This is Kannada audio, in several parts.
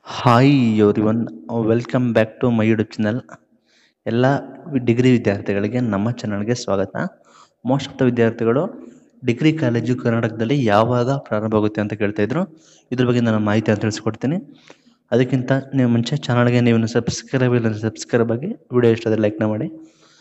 hi everyone welcome back to my YouTube channel ಎಲ್ಲ ಡಿಗ್ರಿ ವಿದ್ಯಾರ್ಥಿಗಳಿಗೆ ನಮ್ಮ ಚಾನಲ್ಗೆ ಸ್ವಾಗತ ಮೋಸ್ಟ್ ಆಫ್ ದ ವಿದ್ಯಾರ್ಥಿಗಳು ಡಿಗ್ರಿ ಕಾಲೇಜು ಕರ್ನಾಟಕದಲ್ಲಿ ಯಾವಾಗ ಪ್ರಾರಂಭ ಆಗುತ್ತೆ ಅಂತ ಕೇಳ್ತಾ ಇದ್ರು ಇದ್ರ ಬಗ್ಗೆ ನಾನು ಮಾಹಿತಿ ಅಂತ ತಿಳಿಸ್ಕೊಡ್ತೀನಿ ಅದಕ್ಕಿಂತ ನೀವು ಮುಂಚೆ ಚಾನಲ್ಗೆ ನೀವು ಸಬ್ಸ್ಕ್ರೈಬ್ ಇಲ್ಲ ಸಬ್ಸ್ಕ್ರೈಬ್ ಆಗಿ ವಿಡಿಯೋ ಇಷ್ಟ ಆದರೆ ಲೈಕ್ನ ಮಾಡಿ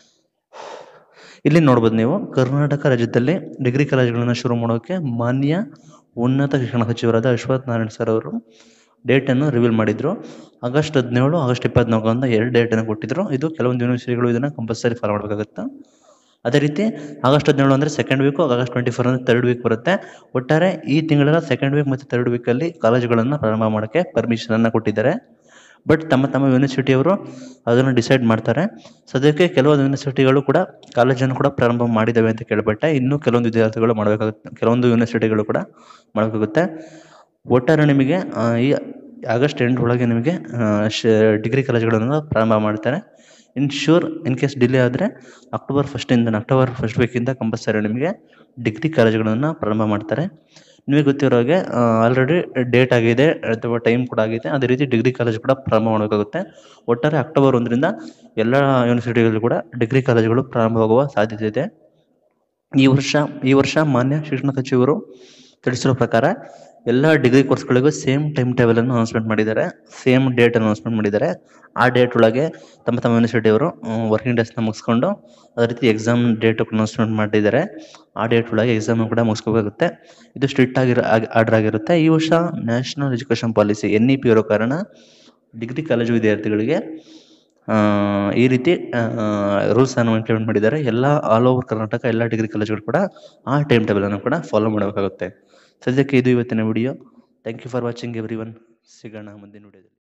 ಇಲ್ಲಿ ನೋಡ್ಬೋದು ನೀವು ಕರ್ನಾಟಕ ರಾಜ್ಯದಲ್ಲಿ ಡಿಗ್ರಿ ಕಾಲೇಜುಗಳನ್ನು ಶುರು ಮಾಡೋಕ್ಕೆ ಮಾನ್ಯ ಉನ್ನತ ಶಿಕ್ಷಣ ಸಚಿವರಾದ ಅಶ್ವಥ್ ನಾರಾಯಣ್ ಸರ್ ಅವರು ಡೇಟನ್ನು ರಿವೀಲ್ ಮಾಡಿದ್ರು ಆಗಸ್ಟ್ ಹದಿನೇಳು ಆಗಸ್ಟ್ ಇಪ್ಪತ್ನಾಲ್ಕು ಅಂತ ಎರಡು ಡೇಟನ್ನು ಕೊಟ್ಟಿದ್ರು ಇದು ಕೆಲವೊಂದು ಯೂನಿವರ್ಸಿಟಿಗಳು ಇದನ್ನು ಕಂಪಲ್ಸರಿ ಫಾಲೋ ಮಾಡಬೇಕಾಗುತ್ತೆ ಅದೇ ರೀತಿ ಆಗಸ್ಟ್ ಹದಿನೇಳು ಅಂದರೆ second week August twenty four ಅಂದರೆ ತರ್ಡ್ ವೀಕ್ ಬರುತ್ತೆ ಒಟ್ಟಾರೆ ಈ ತಿಂಗಳ ಸೆಕೆಂಡ್ ವೀಕ್ ಮತ್ತು ತರ್ಡ್ ವೀಕಲ್ಲಿ ಕಾಲೇಜುಗಳನ್ನು ಪ್ರಾರಂಭ ಮಾಡೋಕ್ಕೆ ಪರ್ಮಿಷನನ್ನು ಕೊಟ್ಟಿದ್ದಾರೆ ಬಟ್ ತಮ್ಮ ತಮ್ಮ ಯೂನಿವರ್ಸಿಟಿಯವರು ಅದನ್ನು ಡಿಸೈಡ್ ಮಾಡ್ತಾರೆ ಸದ್ಯಕ್ಕೆ ಕೆಲವೊಂದು ಯೂನಿವರ್ಸಿಟಿಗಳು ಕೂಡ ಕಾಲೇಜನ್ನು ಕೂಡ ಪ್ರಾರಂಭ ಮಾಡಿದ್ದಾವೆ ಅಂತ ಕೇಳ್ಪಟ್ಟೆ ಇನ್ನೂ ಕೆಲವೊಂದು ವಿದ್ಯಾರ್ಥಿಗಳು ಮಾಡಬೇಕಾಗುತ್ತೆ ಕೆಲವೊಂದು ಯೂನಿವರ್ಸಿಟಿಗಳು ಕೂಡ ಮಾಡಬೇಕಾಗುತ್ತೆ ಒಟ್ಟಾರೆ ನಿಮಗೆ ಆ, ಈ ಆಗಸ್ಟ್ ಎಂಡ್ ಒಳಗೆ ನಿಮಗೆ ಶ ಡಿಗ್ರಿ ಕಾಲೇಜುಗಳನ್ನು ಪ್ರಾರಂಭ ಮಾಡ್ತಾರೆ ensure in case delay ಆದರೆ ಅಕ್ಟೋಬರ್ ಫಸ್ಟಿಂದ ಅಕ್ಟೋಬರ್ ಫಸ್ಟ್ ವೀಕಿಂದ ಕಂಪಲ್ಸರಿ ನಿಮಗೆ ಡಿಗ್ರಿ ಕಾಲೇಜುಗಳನ್ನು ಪ್ರಾರಂಭ ಮಾಡ್ತಾರೆ ನಿಮಗೆ ಗೊತ್ತಿರೋ ಹಾಗೆ ಆಲ್ರೆಡಿ ಡೇಟ್ ಆಗಿದೆ ಅಥವಾ ಟೈಮ್ ಕೂಡ ಆಗಿದೆ ಅದೇ ರೀತಿ ಡಿಗ್ರಿ ಕಾಲೇಜ್ ಕೂಡ ಪ್ರಾರಂಭ ಮಾಡಬೇಕಾಗುತ್ತೆ ಒಟ್ಟಾರೆ ಅಕ್ಟೋಬರ್ ಒಂದರಿಂದ ಎಲ್ಲ ಯೂನಿವರ್ಸಿಟಿಗಳು ಕೂಡ ಡಿಗ್ರಿ ಕಾಲೇಜುಗಳು ಪ್ರಾರಂಭವಾಗುವ ಸಾಧ್ಯತೆ ಇದೆ ಈ ವರ್ಷ ಈ ವರ್ಷ ಮಾನ್ಯ ಶಿಕ್ಷಣ ಸಚಿವರು ತಿಳಿಸಿರೋ ಪ್ರಕಾರ ಎಲ್ಲ ಡಿಗ್ರಿ ಕೋರ್ಸ್ಗಳಿಗೂ ಸೇಮ್ ಟೈಮ್ ಟೇಬಲನ್ನು ಅನೌನ್ಸ್ಮೆಂಟ್ ಮಾಡಿದ್ದಾರೆ ಸೇಮ್ ಡೇಟ್ ಅನೌನ್ಸ್ಮೆಂಟ್ ಮಾಡಿದ್ದಾರೆ ಆ ಡೇಟ್ ಒಳಗೆ ತಮ್ಮ ತಮ್ಮ ಯೂನಿವರ್ಸಿಟಿಯವರು ವರ್ಕಿಂಗ್ ಡೇಸ್ನ ಮುಗಿಸ್ಕೊಂಡು ಅದೇ ರೀತಿ ಎಕ್ಸಾಮ್ ಡೇಟ್ ಅನೌನ್ಸ್ಮೆಂಟ್ ಮಾಡಿದ್ದಾರೆ ಆ ಡೇಟ್ ಒಳಗೆ ಎಕ್ಸಾಮ್ ಕೂಡ ಮುಗಿಸ್ಕೋಬೇಕಾಗುತ್ತೆ ಇದು ಸ್ಟ್ರಿಕ್ಟ್ ಆಗಿರೋ ಆರ್ಡರ್ ಆಗಿರುತ್ತೆ ಈ ವರ್ಷ national education policy N E P ಇರೋ ಕಾರಣ ಡಿಗ್ರಿ ಕಾಲೇಜು ವಿದ್ಯಾರ್ಥಿಗಳಿಗೆ ಆ, ಈ ರೀತಿ ರೂಲ್ಸ್ ಅನ್ನು ಇಂಪ್ಲಿಮೆಂಟ್ ಮಾಡಿದ್ದಾರೆ ಎಲ್ಲ ಆಲ್ ಓವರ್ ಕರ್ನಾಟಕ ಎಲ್ಲ ಡಿಗ್ರಿ ಕಾಲೇಜುಗಳು ಕೂಡ ಆ ಟೈಮ್ ಟೇಬಲನ್ನು ಕೂಡ ಫಾಲೋ ಮಾಡಬೇಕಾಗುತ್ತೆ ಸದ್ಯಕ್ಕೆ ಇದು ಇವತ್ತಿನ video thank you for watching everyone ಸಿಗೋಣ ಮುಂದಿನ ವಿಡಿಯೋದಲ್ಲಿ